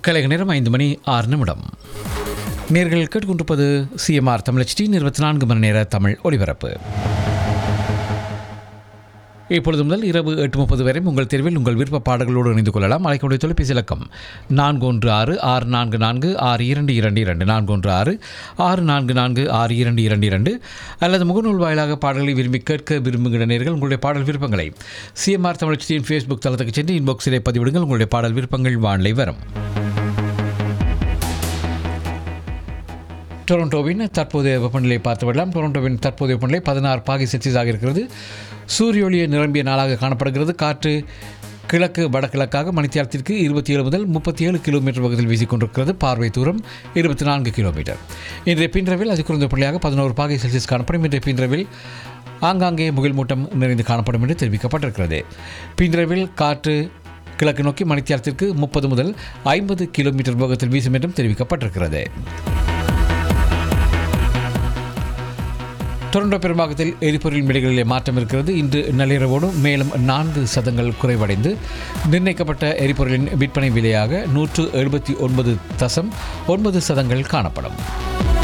கலைக நேரம் ஐந்து மணி ஆறு நிமிடம் நேர்கள் கேட்டுக்கொண்டிருப்பது சிஎம்ஆர் தமிழ் இருபத்தி நான்கு மணி நேர தமிழ் ஒலிபரப்பு இப்பொழுது முதல் இரவு எட்டு முப்பது வரை உங்கள் தேர்வில் உங்கள் விருப்ப பாடல்களோடு இணைந்து கொள்ளலாம் அழைக்கக்கூடிய தொலைபேசி இலக்கம் நான்கு ஒன்று ஆறு ஆறு நான்கு நான்கு ஆறு இரண்டு இரண்டு இரண்டு நான்கு ஒன்று ஆறு ஆறு நான்கு நான்கு ஆறு இரண்டு இரண்டு இரண்டு அல்லது முகநூல் வாயிலாக பாடல்களை விரும்பி கேட்க விரும்புகிற நேர்கள் உங்களுடைய பாடல் விருப்பங்களை சிஎம்ஆர் தமிழ்ச்சியின் ஃபேஸ்புக் தளத்துக்கு சென்று இன்பாக்ஸிலே பதிவிடுங்கள் உங்களுடைய பாடல் விருப்பங்கள் வானிலை வரும் டொரண்டோவின் தற்போதைய வெப்பநிலையை பார்த்து விடலாம் டொரண்டோவின் தற்போதைய வெப்பநிலை பதினாறு பாகை செல்சியஸாக இருக்கிறது சூரிய ஒளியை நிரம்பிய நாளாக காணப்படுகிறது காற்று கிழக்கு வடகிழக்காக மணித்தியாலத்திற்கு இருபத்தி ஏழு முதல் முப்பத்தி ஏழு கிலோமீட்டர் வேகத்தில் வீசிக்கொண்டிருக்கிறது பார்வை தூரம் இருபத்தி நான்கு கிலோமீட்டர் இன்றைய பின்றவில் அது குறைந்த புள்ளியாக பதினோரு பாகை செல்சியஸ் காணப்படும் இன்றைய பின்றவில் ஆங்காங்கே முகில் மூட்டம் நிறைந்து காணப்படும் என்று தெரிவிக்கப்பட்டிருக்கிறது பின்றவில் காற்று கிழக்கு நோக்கி மணித்தியாலத்திற்கு முப்பது முதல் ஐம்பது கிலோமீட்டர் வேகத்தில் வீசும் என்றும் தெரிவிக்கப்பட்டிருக்கிறது டொரண்டோ பெரும்பாகத்தில் எரிபொருள் விலைகளிலே மாற்றம் இருக்கிறது இன்று நள்ளிரவோடு மேலும் நான்கு சதங்கள் குறைவடைந்து நிர்ணயிக்கப்பட்ட எரிபொருளின் விற்பனை விலையாக நூற்று எழுபத்தி ஒன்பது தசம் ஒன்பது சதங்கள் காணப்படும்